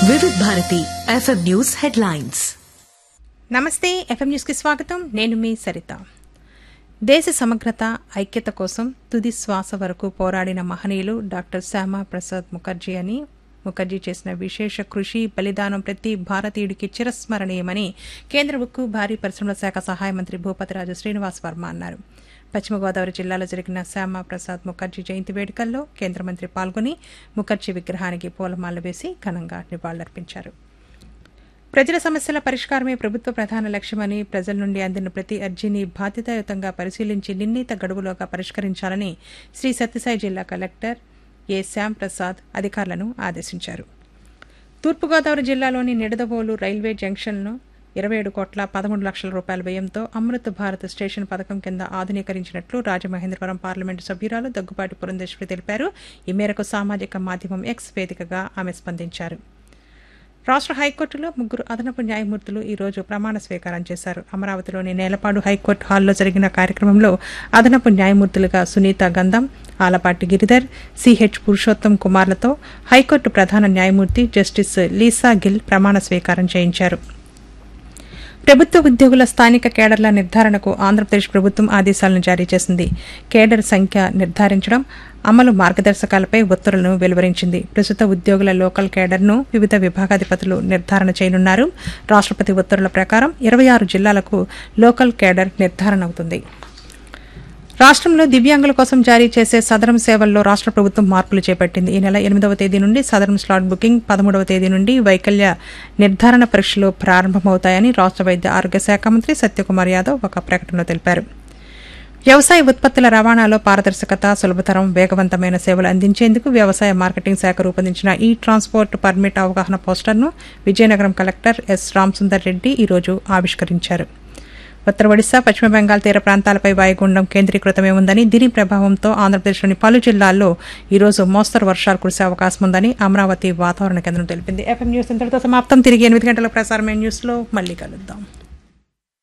వివిధ Bharati FM news headlines నమస్తే FM న్యూస్కి స్వాగతం నేను మీ సరిత దేశ సమగ్రత ఐక్యత కోసం తుది శ్వాస వరకు పోరాడిన మహనీయులు డాక్టర్ శ్యామా ప్రసాద్ ముఖర్జీ అని ముఖర్జీ చేసిన విశేష కృషి బలిదానం ప్రతి భారతీయుడికి చిరస్మరణీయమని కేంద్ర ఉక్కు భారీ పరిశ్రమల శాఖ సహాయ మంత్రి భూపతిరాజు శ్రీనివాస్ వర్మ అన్నారు పశ్చిమ గోదావరి జిల్లాలో జరిగిన శ్యామా ప్రసాద్ ముఖర్జీ జయంతి వేడుకల్లో కేంద్ర మంత్రి పాల్గొని ముఖర్జీ విగ్రహానికి పూలమాల వేసి ఘనంగా నివాళులర్పించారు ప్రజల సమస్యల పరిష్కారమే ప్రభుత్వ ప్రధాన లక్ష్యమని ప్రజల నుండి అందిన ప్రతి అర్జీని బాధ్యతాయుతంగా పరిశీలించి నిర్ణీత గడువులోగా పరిష్కరించాలని శ్రీ సత్యసాయి జిల్లా కలెక్టర్ ఏ శ్యామ్ ప్రసాద్ అధికారులను ఆదేశించారు తూర్పుగోదావరి జిల్లాలోని నిడదవోలు రైల్వే జంక్షన్ను ఇరవై ఏడు కోట్ల పదమూడు లక్షల రూపాయల వ్యయంతో అమృత్ భారత్ స్టేషన్ పథకం కింద ఆధునీకరించినట్లు రాజమహేంద్రవరం పార్లమెంటు సభ్యురాలు దగ్గుపాటి పురంధేశ్వరి తెలిపారు ఈ మేరకు సామాజిక మాధ్యమం ఎక్స్ వేదికగా ఆమె స్పందించారు రాష్ట్ర హైకోర్టులో ముగ్గురు అదనపు న్యాయమూర్తులు ఈ రోజు ప్రమాణ స్వీకారం చేశారు అమరావతిలోని నేలపాడు హైకోర్టు హాల్లో జరిగిన కార్యక్రమంలో అదనపు న్యాయమూర్తులుగా సునీత గంధం ఆలపాటి గిరిధర్ సిహెచ్ పురుషోత్తం కుమార్లతో హైకోర్టు ప్రధాన న్యాయమూర్తి జస్టిస్ లీసా గిల్ ప్రమాణ స్వీకారం చేయించారు ప్రభుత్వ ఉద్యోగుల స్థానిక కేడర్ల నిర్ధారణకు ఆంధ్రప్రదేశ్ ప్రభుత్వం ఆదేశాలను జారీ చేసింది కేడర్ సంఖ్య నిర్ధారించడం అమలు మార్గదర్శకాలపై ఉత్తర్వులను వెలువరించింది ప్రస్తుత ఉద్యోగుల లోకల్ కేడర్ను వివిధ విభాగాధిపతులు నిర్ధారణ చేయనున్నారు రాష్ట్రపతి ఉత్తర్వుల ప్రకారం ఇరవై ఆరు జిల్లాలకు లోకల్ కేడర్ నిర్ధారణ అవుతుంది రాష్ట్రంలో దివ్యాంగుల కోసం జారీ చేసే సదరం సేవల్లో రాష్ట్ర ప్రభుత్వం మార్పులు చేపట్టింది ఈ నెల ఎనిమిదవ తేదీ నుండి సదరం స్లాట్ బుకింగ్ పదమూడవ తేదీ నుండి వైకల్య నిర్ధారణ పరీక్షలు ప్రారంభమవుతాయని రాష్ట్ర వైద్య ఆరోగ్య శాఖ మంత్రి సత్యకుమార్ యాదవ్ ఒక ప్రకటనలో తెలిపారు వ్యవసాయ ఉత్పత్తుల రవాణాలో పారదర్శకత సులభతరం వేగవంతమైన సేవలు అందించేందుకు వ్యవసాయ మార్కెటింగ్ శాఖ రూపొందించిన ఈ ట్రాన్స్పోర్ట్ పర్మిట్ అవగాహన పోస్టర్ను విజయనగరం కలెక్టర్ ఎస్ రామసుందర్ రెడ్డి ఈరోజు ఆవిష్కరించారు ఉత్తర ఒడిశా పశ్చిమ బెంగాల్ తీర ప్రాంతాలపై వాయుగుండం కేంద్రీకృతమే ఉందని దీని ప్రభావంతో ఆంధ్రప్రదేశ్లోని పలు జిల్లాల్లో ఈ రోజు మోస్తరు వర్షాలు కురిసే అవకాశం ఉందని అమరావతి వాతావరణ కేంద్రం తెలిపింది ఎఫ్ఎం న్యూస్ ఇంతటితో సమాప్తం తిరిగి ఎనిమిది గంటల ప్రసారమైన న్యూస్లో మళ్ళీ కలుద్దాం